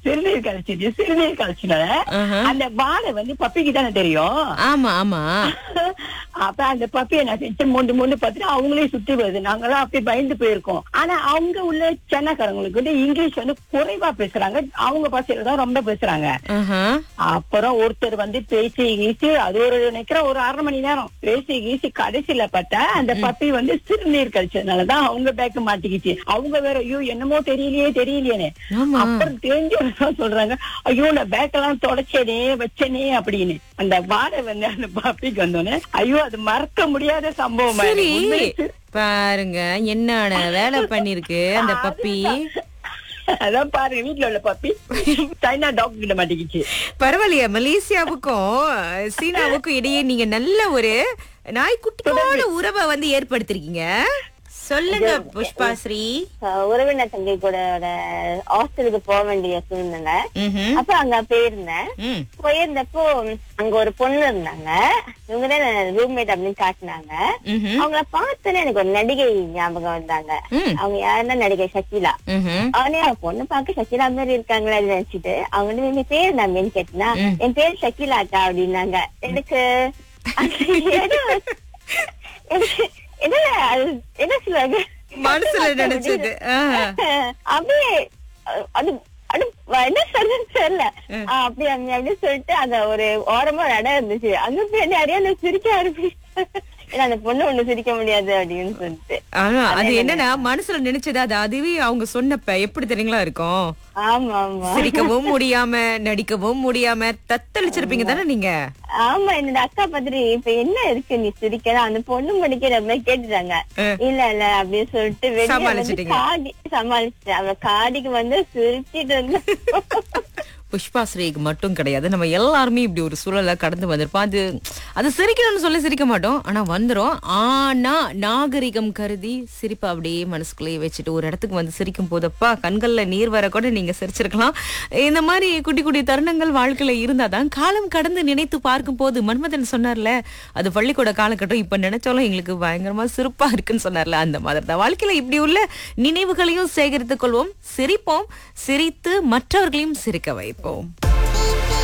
சிறுநீர் கழிச்சிட்டு சிறுநீர் கழிச்சுனால ஆஹா. அந்த வாடை வந்து பப்பிக்கு தானே தெரியும் ஆமா ஆமா அப்ப அந்த பப்பி என்ன செஞ்சு மூண்டு மூண்டு பார்த்துட்டு அவங்களே சுத்தி வருது நாங்களாம் அப்படியே பயந்து போயிருக்கோம் ஆனா அவங்க உள்ள சென்னக்காரங்களுக்கு வந்து இங்கிலீஷ் வந்து குறைவா பேசுறாங்க அவங்க பாசையில தான் ரொம்ப பேசுறாங்க ஆஹா. அப்புறம் ஒருத்தர் வந்து பேசி கீசி அது ஒரு நினைக்கிற ஒரு அரை மணி நேரம் பேசி கீசி கடைசியில பார்த்தா அந்த பப்பி வந்து சிறுநீர் கழிச்சதுனாலதான் அவங்க பேக்க மாட்டிக்கிச்சு அவங்க வேற ஐயோ என்னமோ தெரியலையே தெரியலையேன்னு ஆமா அப்புறம் தெரிஞ்சவங்க சொல்றாங்க ஐயோ நான் பேக்கெல்லாம் தொடச்சேனே வச்சேனே அப்படின்னு அந்த வாடை வந்து அந்த பப்பிக்கு வந்தோடனே ஐயோ அது மறக்க முடியாத சம்பவம் சரி உண்மையிலே பாருங்க என்னென்ன வேலை பண்ணிருக்கு அந்த பப்பி அதான் பாருங்க வீட்டுல உள்ள பப்பி சைனா டாக்டர் கிட்ட மாட்டிக்கிச்சு பரவாயில்லையா மலேசியாவுக்கும் சீனாவுக்கும் இடையே நீங்க நல்ல ஒரு நாய்க்குட்டியோட உறவை வந்து ஏற்படுத்திருக்கீங்க சொல்லுங்க புஷ்பாஸ்ரீ அஹ் உறவினர் தங்கை கூட ஹாஸ்டலுக்கு போக வேண்டிய சூழ்நிலை ம்ஹும். அப்ப அங்க போயிருந்தேன் ம். போயிருந்தப்போ அங்க ஒரு பொண்ணு இருந்தாங்க இவங்க தான் ரூம்மேட் அப்படின்னு காட்டினாங்க ம்ஹும். அவங்கள பார்த்தோன்னே எனக்கு ஒரு நடிகை ஞாபகம் வந்தாங்க ம். அவங்க யாருன்னா நடிகை ஷக்கிலா ம்ஹும். அவனே அவன் பொண்ணு பார்க்க ஷக்கிலா மாதிரி இருக்காங்களா நினைச்சிட்டு அவங்க வந்து என் பேர் என்னன்னு கேட்டினா ம். என் பேர் ஷக்கிலாக்கா அப்படின்னாங்க எனக்கு அது ஏதோ- எனக்கு என்ன அது என்ன சொல்லுவாங்க மனசுல நினைச்சது ஆஹா. அப்படியே அஹ், அது அது என்ன சொல்றதுன்னு தெரியல ம். ஆஹ் அப்படி அப்படி அப்படின்னு சொல்லிட்டு அந்த ஒரு ஓரமா ஒரு இடம் இருந்துச்சு அங்க போய் நிறைய நான் சிரிக்க ஆரம்பிச்சேன் ஏன்னா அந்த பொண்ணு ஒண்ணு சிரிக்க முடியாது அப்படின்னு சொல்லிட்டு ஆனா அது என்னன்னா மனசுல நினைச்சது அது அதுவே அவங்க சொன்னப்ப எப்படி தெரியுங்களா இருக்கும் ஆமா ஆமா சிரிக்கவும் முடியாம நடிக்கவும் முடியாம தத்தளிச்சிருப்பீங்க தானே நீங்க ஆமா என்னோட அக்கா பத்திரி இப்ப என்ன இருக்கு நீ சிரிக்கிற அந்த பொண்ணு படிக்கிற மாதிரி கேட்டுட்டாங்க ஆ. இல்ல இல்ல அப்படின்னு சொல்லிட்டு வெளிய வந்து சமாளிச்சிட்டீங்க. காடி சமாளிச்சிட்டேன் அவ காடிக்கு வந்து சிரிச்சிட்டு இருந்தேன் புஷ்பாஸ்ரீக்கு மட்டும் கிடையாது நம்ம எல்லாருமே இப்படி ஒரு சூழலை கடந்து வந்திருப்போம் அது அது சிரிக்கணும்னு சொல்லி சிரிக்க மாட்டோம் ஆனா வந்துரும் ஆனா நாகரிகம் கருதி சிரிப்பை அப்படியே மனசுக்குள்ளேயே வச்சுட்டு ஒரு இடத்துக்கு வந்து சிரிக்கும் போதப்பா கண்கள்ல நீர் வர கூட நீங்க சிரிச்சிருக்கலாம் இந்த மாதிரி குட்டி குட்டி தருணங்கள் வாழ்க்கையில இருந்தாதான் காலம் கடந்து நினைத்து பார்க்கும் போது மன்மதன் சொன்னார்ல அது பள்ளிக்கூட காலகட்டம் இப்ப நினைச்சாலும் எங்களுக்கு பயங்கரமா சிரிப்பா இருக்குன்னு சொன்னார்ல அந்த மாதிரி தான் வாழ்க்கையில இப்படி உள்ள நினைவுகளையும் சேகரித்துக் கொள்வோம் சிரிப்போம் சிரித்து மற்றவர்களையும் சிரிக்க வைப்போம்